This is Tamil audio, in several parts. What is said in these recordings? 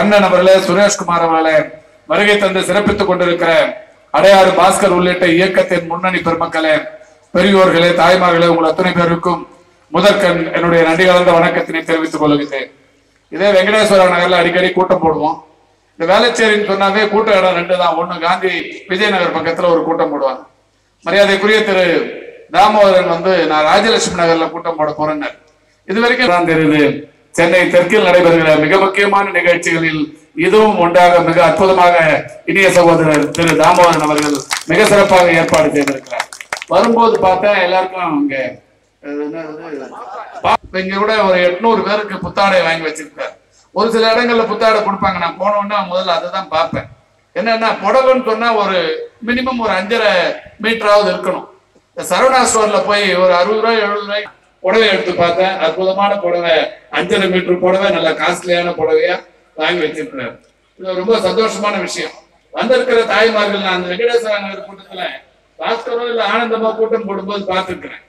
கண்ணன் அவர்களே சுரேஷ்குமார் அவர்களே வருகை தந்து சிறப்பித்துக் கொண்டிருக்கிற அடையாறு பாஸ்கர் உள்ளிட்ட இயக்கத்தின் முன்னணி பெருமக்களே பெரியோர்களே தாய்மார்களே உங்கள் அத்தனை பேருக்கும் முதற்கண் என்னுடைய நன்றி கலந்த வணக்கத்தினை தெரிவித்துக் கொள்கிறேன் இதே வெங்கடேஸ்வர நகர்ல அடிக்கடி கூட்டம் போடுவோம் இந்த வேளச்சேரின்னு சொன்னாவே கூட்ட இடம் ரெண்டு தான் ஒண்ணு காந்தி விஜயநகர் பக்கத்துல ஒரு கூட்டம் போடுவாங்க மரியாதைக்குரிய திரு தாமோதரன் வந்து நான் ராஜலட்சுமி நகர்ல கூட்டம் போட போறேன்னு இது வரைக்கும் தான் தெரியுது சென்னை தெற்கில் நடைபெறுகிற மிக முக்கியமான நிகழ்ச்சிகளில் இதுவும் ஒன்றாக மிக அற்புதமாக இனிய சகோதரர் திரு தாமோதரன் அவர்கள் மிக சிறப்பாக ஏற்பாடு செய்திருக்கிறார் வரும்போது பார்த்தா எல்லாருக்கும் இங்க அது என்னது? பா- இங்க கூட ஒரு எட்நூறு பேருக்கு புத்தாடை வாங்கி வச்சிருக்காரு ஒரு சில இடங்கள்ல புத்தாடை கொடுப்பாங்க நான் போன உடனே முதல்ல அதை தான் பார்ப்பேன் என்னன்னா புடவைன்னு சொன்னா ஒரு மினிமம் ஒரு அஞ்சரை மீட்டராவது இருக்கணும் இந்த சரவணா ஸ்டோர்ல போய் ஒரு அறுபது ரூபாய் எழுபது ரூபாய் புடவை எடுத்து பார்த்தேன் அற்புதமான புடவை அஞ்சரை மீட்டர் புடவை நல்ல காஸ்ட்லியான புடவையா வாங்கி வச்சிருக்கிறாரு இது ரொம்ப சந்தோஷமான விஷயம் வந்திருக்கிற தாய்மார்கள் நான் அந்த வெங்கடேஸ்வர நகர் கூட்டத்துல பாஸ்கரோ இல்ல ஆனந்தமா கூட்டம் போடும்போது பார்த்திருக்கிறேன்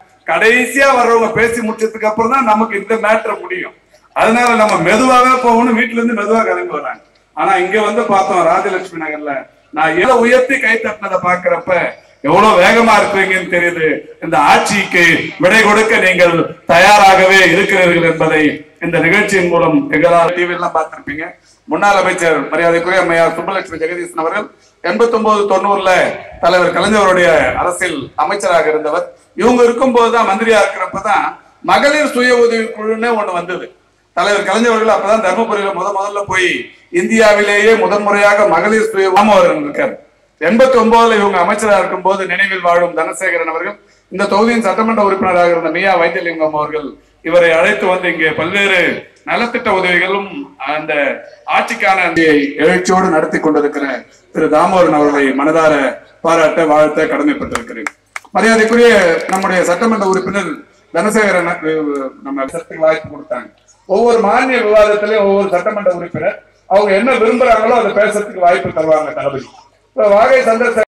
கடைசியா வர்றவங்க பேசி முடிச்சதுக்கு அப்புறம் தான் நமக்கு இந்த மேட்டர் முடியும் அதனால நம்ம மெதுவாவே போகணும் வீட்டுல இருந்து மெதுவா கிளம்பி வராங்க ஆனா இங்க வந்து பார்த்தோம் ராஜலட்சுமி நகர்ல நான் எவ்வளவு உயர்த்தி கை தட்டினதை பாக்குறப்ப எவ்வளவு வேகமா இருக்கிறீங்கன்னு தெரியுது இந்த ஆட்சிக்கு விடை கொடுக்க நீங்கள் தயாராகவே இருக்கிறீர்கள் என்பதை இந்த நிகழ்ச்சியின் மூலம் எங்களால் டிவி எல்லாம் பார்த்திருப்பீங்க முன்னாள் அமைச்சர் மரியாதைக்குரிய அம்மையார் சுப்பலட்சுமி ஜெகதீசன் அவர்கள் எண்பத்தி ஒன்பது தொண்ணூறுல தலைவர் கலைஞருடைய அரசில் அமைச்சராக இருந்தவர் இவங்க இருக்கும்போது தான் மந்திரியா இருக்கிறப்பதான் மகளிர் சுய உதவி குழுன்னு ஒண்ணு வந்தது தலைவர் கலைஞர் அவர்கள் அப்பதான் தர்மபுரியில முத முதல்ல போய் இந்தியாவிலேயே முதன்முறையாக மகளிர் சுய ராமவரன் இருக்கார் எண்பத்தி ஒன்பதுல இவங்க அமைச்சரா இருக்கும்போது நினைவில் வாழும் தனசேகரன் அவர்கள் இந்த தொகுதியின் சட்டமன்ற உறுப்பினராக இருந்த மியா வைத்தியலிங்கம் அவர்கள் இவரை அழைத்து வந்து இங்கே பல்வேறு நலத்திட்ட உதவிகளும் அந்த ஆட்சிக்கான அந்த எழுச்சியோடு நடத்தி கொண்டிருக்கிற திரு தாமோதரன் அவர்களை மனதார பாராட்ட வாழ்த்த கடமைப்பட்டிருக்கிறேன் மரியாதைக்குரிய நம்முடைய சட்டமன்ற உறுப்பினர் தனசேகரன் அஹ், நம்ம பேசுறதுக்கு வாய்ப்பு கொடுத்தாங்க ஒவ்வொரு மானிய விவாதத்திலையும் ஒவ்வொரு சட்டமன்ற உறுப்பினர் அவங்க என்ன விரும்புறாங்களோ அதை பேசுறதுக்கு வாய்ப்பு தருவாங்க தளபதி இப்ப வாகை சந்திரசேகர்